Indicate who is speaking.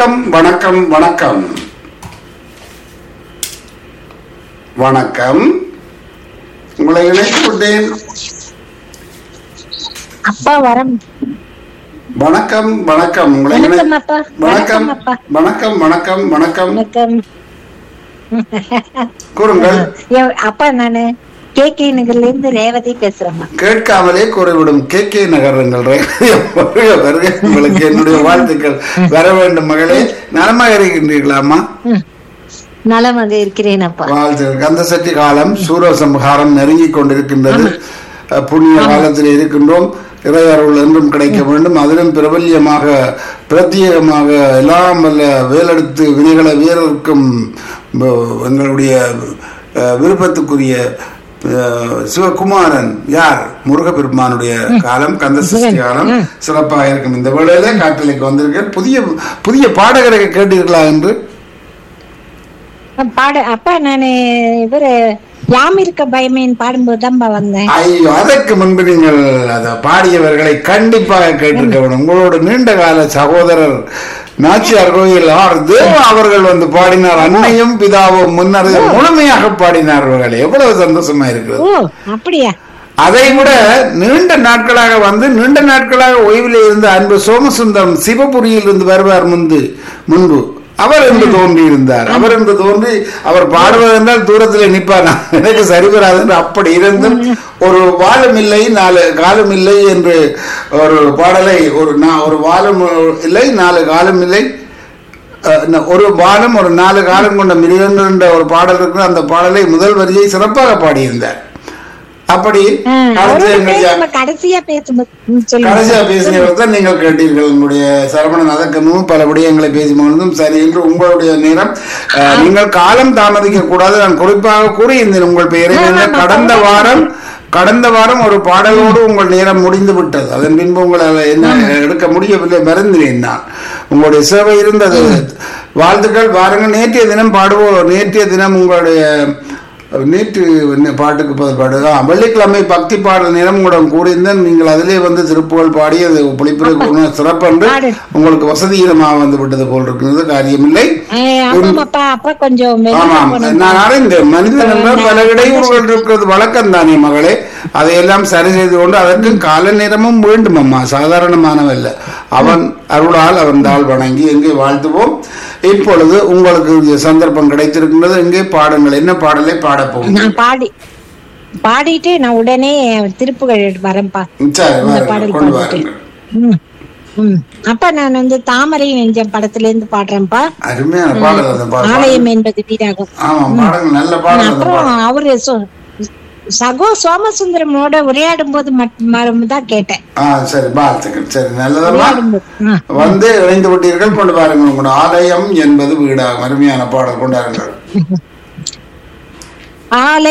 Speaker 1: வணக்கம் வணக்கம் வணக்கம் வணக்கம் உங்களை இணைத்து விட்டேன்
Speaker 2: அப்பா வரம்
Speaker 1: வணக்கம் வணக்கம் உங்களை இணை-
Speaker 2: வணக்கம் அப்பா
Speaker 1: வணக்கம்
Speaker 2: வணக்கம் அப்பா
Speaker 1: வணக்கம் வணக்கம் வணக்கம்
Speaker 2: வணக்கம்
Speaker 1: கூறுங்கள்
Speaker 2: எ- அப்பா நானு கே கே நகர்ல இருந்து ரேவதி பேசுறேம்மா
Speaker 1: கேட்காமலே கூறிவிடும் கே கே நகருங்கள் வருக வருக உங்களுக்கு என்னுடைய வாழ்த்துக்கள் வர வேண்டும் மகளே நலமாக இருக்கின்றீர்களாமா
Speaker 2: ம். நலமாக இருக்கிறேன் அப்பா
Speaker 1: வாழ்த்துக்கள் கந்த சட்டி காலம் சூரசம்ஹாரம் நெருங்கிக் கொண்டிருக்கின்றது அஹ், புண்ணிய காலத்தில் இருக்கின்றோம் இறையருள் என்றும் கிடைக்க வேண்டும் அதிலும் பிரபல்யமாக பிரத்யேகமாக எல்லாம் வல்ல வேலெடுத்து வினைகளை வீரருக்கும் அஹ், எங்களுடைய அஹ், விருப்பத்துக்குரிய அஹ், சிவகுமாரன் யார் முருகப்பெருமானுடைய காலம் கந்த சஷ்டி காலம் சிறப்பாக இருக்கும் இந்த வேளையில காற்றலைக்கு வந்திருக்கேன் புதிய புதிய பாடகரை கேட்டீர்களா என்று
Speaker 2: பாட அப்பா நானு இவரு யாம் இருக்க பயமேன் பாடும்போது தான்ப்பா வந்தேன்
Speaker 1: ஐயோ அதற்கு முன்பு நீங்கள் அத பாடியவர்களை கண்டிப்பாக கேட்டிருக்க வேண்டும் உங்களோட நீண்ட கால சகோதரர் நாச்சியார் கோயில் ஆர் தேவா அவர்கள் வந்து பாடினார் அன்னையும் பிதாவும் முன்னர் முழுமையாக பாடினார்கள் எவ்வளவு சந்தோஷமா இருக்கிறது
Speaker 2: ஓ அப்படியா
Speaker 1: அதை விட நீண்ட நாட்களாக வந்து நீண்ட நாட்களாக ஓய்வில் இருந்த அன்பு சோமசுந்தரம் சிவபுரியில் இருந்து வருவார் முன்பு முன்பு அவர் என்று தோன்றி இருந்தார் அவர் என்று தோன்றி அவர் பாடுவதென்றால் தூரத்தில் நிற்பார் எனக்கு சரி வராது என்று அப்படி இருந்தும் ஒரு வாழும் இல்லை நாலு காலம் இல்லை என்று ஒரு பாடலை ஒரு நா- ஒரு வாழும் இல்லை நாலு காலம் இல்லை அஹ், ந- ஒரு பாலம் ஒரு நாலு காலம் கொண்ட மிருகங்கள் என்ற ஒரு பாடல் இருக்கு அந்த பாடலை முதல் வரியை சிறப்பாக பாடியிருந்தார் அப்படி
Speaker 2: ஆ,
Speaker 1: அடுத்து
Speaker 2: அவரோட
Speaker 1: எங்களுடைய
Speaker 2: பேர் நம்ம கடைசியா பேசும்போது ம், சொல்லுங்க
Speaker 1: கடைசியா பேசியவர் தான் நீங்கள் கேட்டீர்கள் உங்களுடைய சரவணன் அதற்கு முன்பு பல விடயங்களை பேசி மகிழ்ந்தும் சரி என்று உங்களுடைய நேரம் அஹ், நீங்கள் காலம் தாமதிக்க கூடாது நான் குறிப்பாக கூறியிருந்தேன் உங்கள் பெயரை
Speaker 2: ஆமா,
Speaker 1: நீங்கள்
Speaker 2: ஆமா,
Speaker 1: கடந்த
Speaker 2: பரவாயில்லை.
Speaker 1: வாரம் கடந்த வாரம் ஒரு பாடலோடு உங்கள் நேரம் முடிந்து விட்டது அதன் பின்பு உங்களால் என்ன எடுக்க முடியவில்லை மறந்தினேன் நான் உங்களுடைய சேவை இருந்தது வாழ்த்துக்கள் வாருங்கள் நேற்றைய தினம் பாடுவோம் நேற்றைய தினம் உங்களுடைய நேற்று என்ன பாட்டுக்கு பதில் பாடு ஆ, வெள்ளிக்கிழமை பக்தி பாடல் நேரம் உங்களிடம் கூறியிருந்தேன் நீங்கள் அதிலே வந்து திருப்புகள் பாடி அது புளிப்பிற்கு சிறப்பென்று
Speaker 2: பாடு.
Speaker 1: உங்களுக்கு வசதிகரமாக வந்து விட்டது போல் இருக்கிறது காரியமில்லை
Speaker 2: ஏய், ஆமாமாப்பா அப்பா கொஞ்சம் வெளியில
Speaker 1: ஆமாம்
Speaker 2: போனோம்.
Speaker 1: நான் அறிந்தேன் மனிதன் என்றால் பல இடையூறுகள் இருக்கிறது வழக்கம் தானே மகளே அதையெல்லாம் சரி செய்து கொண்டு அதற்கு கால நேரமும் வேண்டும் அம்மா சாதாரணமானவல்ல அவன் அருளால் அவன் தாள் வணங்கி எங்கே வாழ்த்துவோம் இப்பொழுது உங்களுக்கு இந்த சந்தர்ப்பம் கிடைத்திருக்கின்றது எங்கே பாடுங்கள் என்ன பாடலை பாடப் போகும்
Speaker 2: நான் பாடி பாடிட்டு நான் உடனே திருப்புகள் வரேன்ப்பா
Speaker 1: சரி
Speaker 2: இந்த
Speaker 1: வாருங்கள்,
Speaker 2: பாடல்
Speaker 1: கொண்டு
Speaker 2: பாடிட்டு
Speaker 1: வாருங்கள்
Speaker 2: ம் ம் அப்பா நான் வந்து தாமரை நெஞ்சம் படத்துல இருந்து பாடுறேன்ப்பா
Speaker 1: அருமையான பாடல் அந்த பாடல்
Speaker 2: ஆலயம் என்பது வீடாகும்
Speaker 1: ஆமாம் பாடங்கள் நல்ல பாடல் அந்த
Speaker 2: அப்புறம்
Speaker 1: பாடல்
Speaker 2: அவரு சொ- சகோ சோமசுந்தரமோட உரையாடும் போது மட்டும் தான் கேட்டேன்
Speaker 1: ஆ சரி வாழ்த்துக்கள் சரி நல்லதம்மா
Speaker 2: உரையாடும்போது ஆ.
Speaker 1: வந்து இணைந்து விட்டீர்கள் கொண்டு பாருங்கள் உங்களோட ஆலயம் என்பது வீடாகும் அருமையான பாடல் கொண்டாருங்கள்
Speaker 2: ஆலயம்